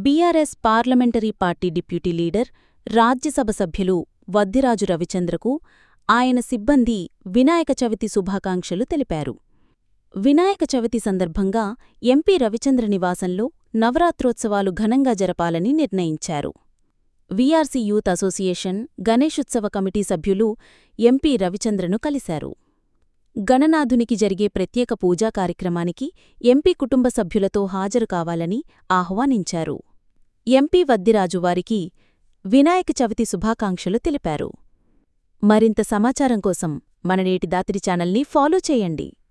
BRS parliamentary party deputy leader Rajya Sabha Vaddiraju రవిచంద్రకు ఆయన సిబ్బంది వినాయక చవితి శుభాకాంక్షలు తెలిపారు వినాయక చవితి సందర్భంగా ఎంపీ రవిచంద్ర నివాసంలో నవరాత్రోత్సవాలు ఘనంగా జరపాలని నిర్ణయించారు వీఆర్సీ యూత్ అసోసియేషన్ గణేశుత్సవ కమిటీ సభ్యులు ఎంపీ రవిచంద్రను కలిశారు గణనాథునికి జరిగే ప్రత్యేక పూజా కార్యక్రమానికి ఎంపీ కుటుంబ సభ్యులతో హాజరు కావాలని ఆహ్వానించారు ఎంపీ వద్దిరాజు వారికి వినాయక చవితి శుభాకాంక్షలు తెలిపారు మరింత సమాచారం కోసం మన నేటి దాతిరి ఛానల్ని ఫాలో చేయండి